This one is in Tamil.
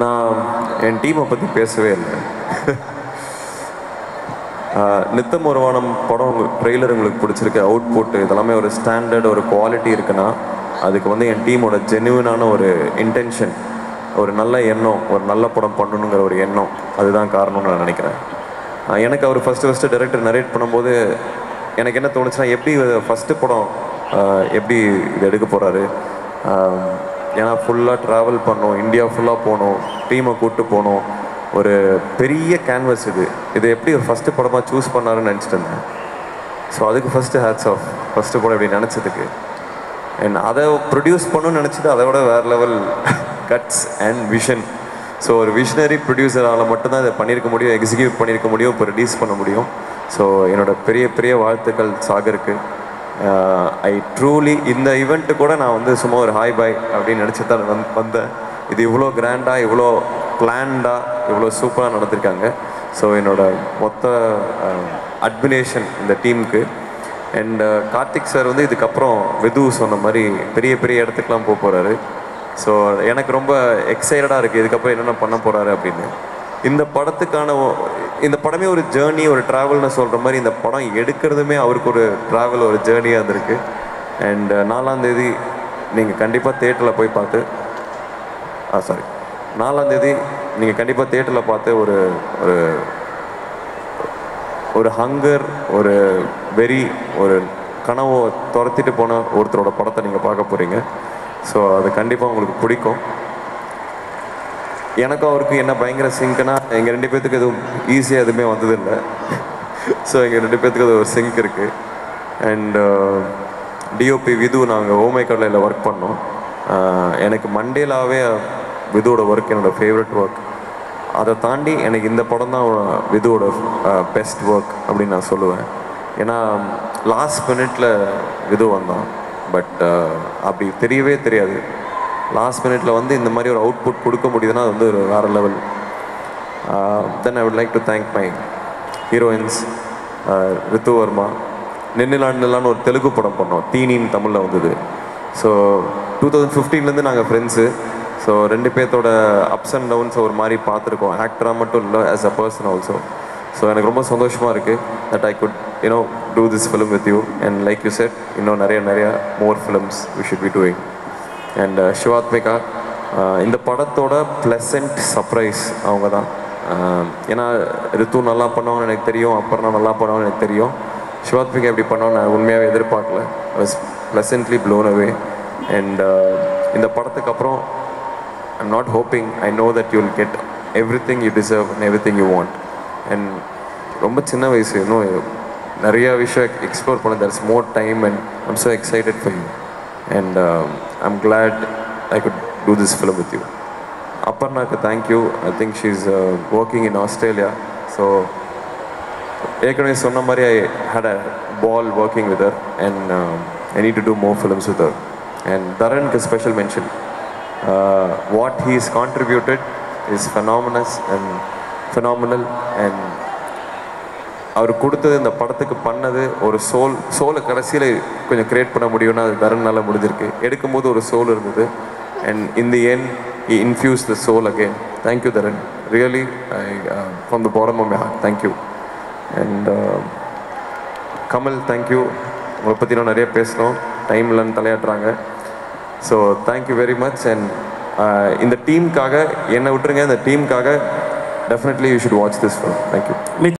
நான் என் டீமை பற்றி பேசவே இல்லை ஆஹ் நித்தம் ஒரு வானம் படம் ட்ரெய்லர் உங்களுக்கு பிடிச்சிருக்கு அவுட்புட் இதெல்லாமே ஒரு ஸ்டாண்டர்ட் ஒரு குவாலிட்டி இருக்குன்னா அதுக்கு வந்து என் டீமோட ஜெனுவினான ஒரு இன்டென்ஷன் ஒரு நல்ல எண்ணம் ஒரு நல்ல படம் பண்ணணுங்கிற ஒரு எண்ணம் அதுதான் காரணம்னு நான் நினைக்கிறேன் ஆஹ் எனக்கு அவர் ஃபஸ்ட்டு ஃபஸ்ட்டு டைரக்டர் நரேட் பண்ணும்போது எனக்கு என்ன தோணுச்சுன்னா எப்படி ஃபஸ்ட்டு படம் ஆஹ் எப்படி இது எடுக்க போகிறாரு ஏன்னா ஃபுல்லாக ட்ராவல் பண்ணோம் இந்தியா ஃபுல்லாக போகணும் டீமை கூப்பிட்டு போகணும் ஒரு பெரிய கேன்வஸ் இது இது எப்படி ஒரு ஃபஸ்ட்டு படமாக சூஸ் பண்ணாருன்னு நினச்சிட்டு இருந்தேன் ஸோ அதுக்கு ஃபஸ்ட்டு ஹேட்ஸ் ஆஃப் ஃபஸ்ட்டு படம் இப்படி நினச்சதுக்கு அண்ட் அதை ப்ரொடியூஸ் பண்ணணும்னு நினச்சது அதை விட வேறு level guts and vision so ஒரு விஷனரி ப்ரொடியூசரால் மட்டும்தான் இதை பண்ணியிருக்க முடியும் எக்ஸிக்யூட் பண்ணியிருக்க முடியும் இப்போ ரிலீஸ் பண்ண முடியும் ஸோ என்னோட பெரிய பெரிய வாழ்த்துக்கள் சாகருக்கு ஐ ட்ரூலி இந்த ஈவெண்ட்டு கூட நான் வந்து சும்மா ஒரு ஹாய் பாய் அப்படின்னு நினச்சி தான் வந் வந்தேன் இது இவ்வளோ கிராண்டாக இவ்வளோ பிளான்டாக இவ்வளோ சூப்பராக நடந்திருக்காங்க ஸோ என்னோட மொத்த அட்மினேஷன் இந்த டீமுக்கு அண்ட் கார்த்திக் சார் வந்து இதுக்கப்புறம் விது சொன்ன மாதிரி பெரிய பெரிய இடத்துக்குலாம் போக போகிறாரு ஸோ எனக்கு ரொம்ப எக்ஸைட்டடாக இருக்குது இதுக்கப்புறம் என்னென்ன பண்ண போகிறாரு அப்படின்னு இந்த படத்துக்கான ஒ- இந்த படமே ஒரு ஜேர்னி ஒரு ட்ராவல்னு சொல்கிற மாதிரி இந்த படம் எடுக்கிறதுமே அவருக்கு ஒரு ட்ராவல் ஒரு ஜேர்னியாக இருந்திருக்கு அண்ட் நாலாம் தேதி நீங்கள் கண்டிப்பாக தேட்டரில் போய் பார்த்து ஆ சாரி நாலாம் தேதி நீங்கள் கண்டிப்பாக தேட்டரில் பார்த்து ஒரு ஒரு ஒரு ஹங்கர் ஒரு வெறி ஒரு கனவை துரத்திட்டு போன ஒருத்தரோட படத்தை நீங்கள் பார்க்க போகிறீங்க ஸோ அது கண்டிப்பாக உங்களுக்கு பிடிக்கும் எனக்கும் அவருக்கும் என்ன பயங்கர சிங்க்னா எங்கள் ரெண்டு பேர்த்துக்கு எதுவும் ஈஸியாக எதுவுமே வந்ததில்லை ஸோ எங்கள் ரெண்டு பேர்த்துக்கு அது ஒரு சிங்க் இருக்குது அண்ட் டிஓபி விது நாங்கள் ஓமை கடலையில் ஒர்க் பண்ணோம் அஹ், எனக்கு மண்டேலாவே விதுவோட ஒர்க் என்னோடய ஃபேவரட் ஒர்க் அதை தாண்டி எனக்கு இந்த படம் தான் விதுவோட பெஸ்ட் ஒர்க் அப்படின்னு நான் சொல்லுவேன் ஏன்னா லாஸ்ட் மினிட்ல விது வந்தான் பட் அப்படி தெரியவே தெரியாது லாஸ்ட் மினிட்ல வந்து இந்த மாதிரி ஒரு அவுட்புட் கொடுக்க முடியுதுன்னா அது வந்து ஒரு வேற level then I would like to thank my heroines Ritu Varma Ninnila நில்லான்னு ஒரு தெலுங்கு படம் பண்ணோம் தீனின்னு தமிழில் வந்தது ஸோ டூ தௌசண்ட் ஃபிஃப்டீன்லேருந்து நாங்கள் ஃப்ரெண்ட்ஸு ஸோ ரெண்டு பேர்த்தோட அப்ஸ் அண்ட் டவுன்ஸ் ஒரு மாதிரி பார்த்துருக்கோம் ஆக்டராக மட்டும் இல்லை as a person also so எனக்கு ரொம்ப சந்தோஷமாக இருக்குது that I could you know do this film with you and like you said இன்னும் நிறைய நிறைய more films we should be doing and Sivathmika uh, இந்த படத்தோட ப்ளசன்ட் சர்ப்ரைஸ் அவங்க தான் Uh, ஏன்னா ரித்து நல்லா பண்ணுவாங்கன்னு எனக்கு தெரியும் அப்புறம் நல்லா பண்ணுவாங்கன்னு எனக்கு தெரியும் சிவாத்மிகா எப்படி பண்ணுவான்னு நான் உண்மையாகவே எதிர்பார்க்கல was pleasantly blown away and இந்த படத்துக்கு அப்புறம் I'm not hoping I know that you will get everything you deserve and everything you want and ரொம்ப சின்ன வயசு இன்னும் நிறைய விஷயம் எக்ஸ்ப்ளோர் பண்ண there is more time and I'm so excited for you and I'm glad I could do this film with you அப்பர்னாக்கு thank you I think she is working in Australia so ஏற்கனவே சொன்ன மாதிரி I had a ball working with her and I need to do more films with her and தரனுக்கு special mention what he is contributed is phenomenous and phenomenal and அவர் கொடுத்தது இந்த படத்துக்கு பண்ணது ஒரு சோல் சோலை கடைசியில் கொஞ்சம் கிரியேட் பண்ண முடியும்னா அது தரனால முடிஞ்சிருக்கு எடுக்கும்போது ஒரு சோல் இருந்தது and in the end he infuse the soul again thank you Dharan really I from the bottom of my heart thank you and Kamal thank you உங்களை பற்றி நான் நிறைய பேசணும் டைம் இல்லைன்னு தலையாட்டுறாங்க so thank you very much and இந்த டீமுக்காக என்னை விட்டுருங்க இந்த டீமுக்காக definitely you should watch this film thank you